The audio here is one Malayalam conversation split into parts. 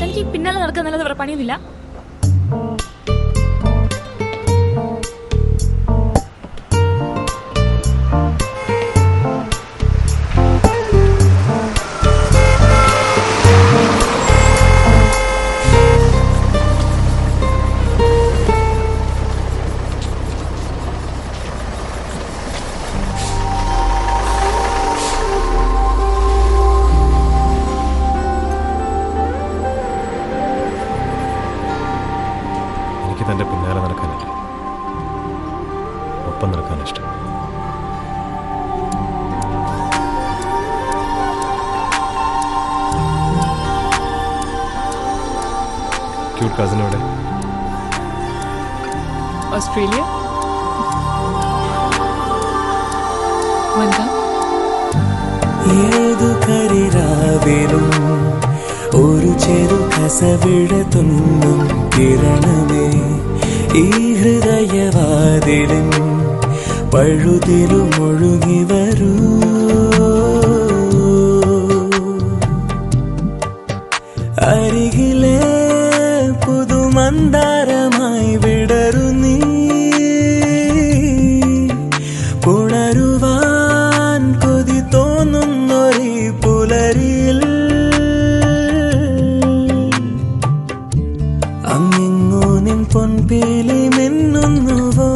തനിക്ക് ഈ പിന്നാലെ നടക്കുന്നല്ലാതെ വേറെ പണിയൊന്നുമില്ല എനിക്ക് തന്റെ പിന്നാലെ നടക്കാനല്ല ഒപ്പം നടക്കാൻ ഇഷ്ടം ക്യൂട്ട് കസിൻ എവിടെ ഓസ്ട്രേലിയ വെൽക്കം ഏതു കരിരാവിലും ഒരു ചെറു കസവിട തുന്നും കിരണമേ ഈ ഹൃദയവാതിലും പഴുതിലും ഒഴുകി വരൂ അരികിലെ പുതുമന്താരമായി വിടരു നീ പുണരുവാൻ കൊതി തോന്നുന്നൊരീ പുലരിയിൽ അങ്ങിങ്ങോ നിൻ പൊൻപേലി മിന്നുന്നുവോ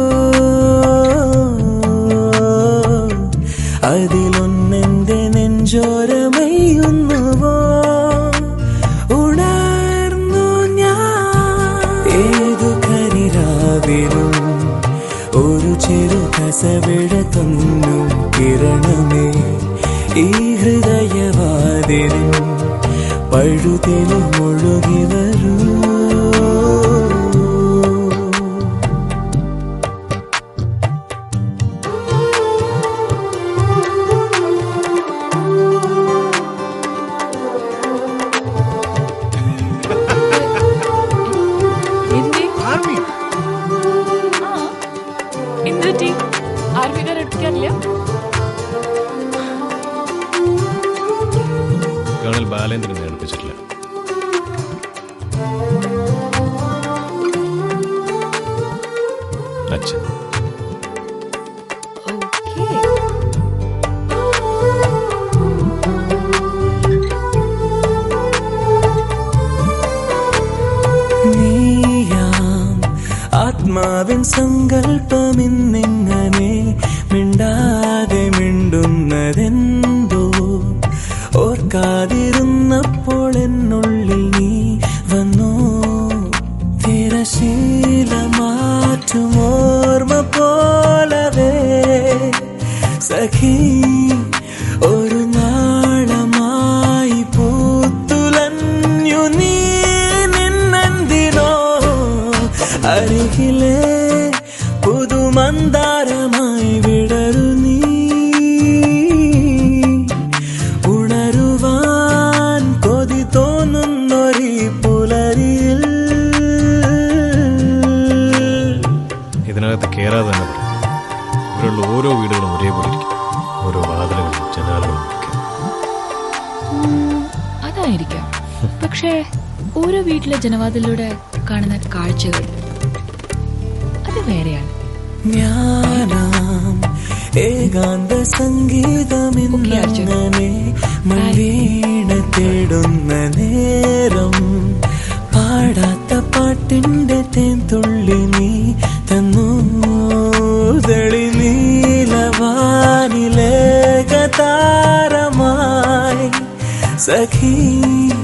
അതിലൊന്നെന്റെ നെഞ്ചോരമയ്യുന്നുവോ ഉണർന്നു ഞാൻ ഏതു കരിരാവിലും ഒരു ചെറു കസവിട തൊന്നും കിരണമേ ഈ ഹൃദയവാതിലും പഴുതിലും ഒഴുകി വരൂ എന്തി ആ എന്ത് പറ്റി ആർമിക്കാർ എടുക്കാറില്ല കേണൽ ബാലേന്ദ്രനെ അടുപ്പിച്ചിട്ടില്ല അച്ഛൻ നീയാം ആത്മാവിൻ സങ്കല്പമിന്നിങ്ങനെ മിണ്ടാതെ മിണ്ടുന്നതെന്തോ ഓർക്കാതിരുന്നപ്പോൾ എന്നുള്ളിൽ നീ വന്നോ തിരശീല മാറ്റും ഓർമ്മ പോലവേ സഖി ഒരു നാളമായി പൂത്തുലഞ്ഞു നീ നിന്നെന്തിനോ അരികിലെ പുതുമന്താരമായി വിടരു നീ ഉണരുവാൻ കൊതി തോന്നുന്നൊരീ പുലരിയിൽ ഇതിനകത്ത് കയറാതെ തന്നെ പറയും ഇവിടെയുള്ള ഓരോ വീടുകളും ഒരേപോലെ ഇരിക്കും ഓരോ വാതിലുകളും ജനാലുകളും ഒക്കെ അതായിരിക്കാം പക്ഷേ ഓരോ വീട്ടിലെ ജനവാതിലൂടെ കാണുന്ന കാഴ്ചകൾ അത് വേറെയാണ് ജ്ഞാനാം ഏകാന്ത സംഗീതമിന്നങ്ങനെ മലീണ തേടുന്ന നേരം പാടാത്ത പാട്ടിന്റെ തേൻതുള്ളി നീ തന്നു തെളി നീലവാനിലേക താരമായി സഖീ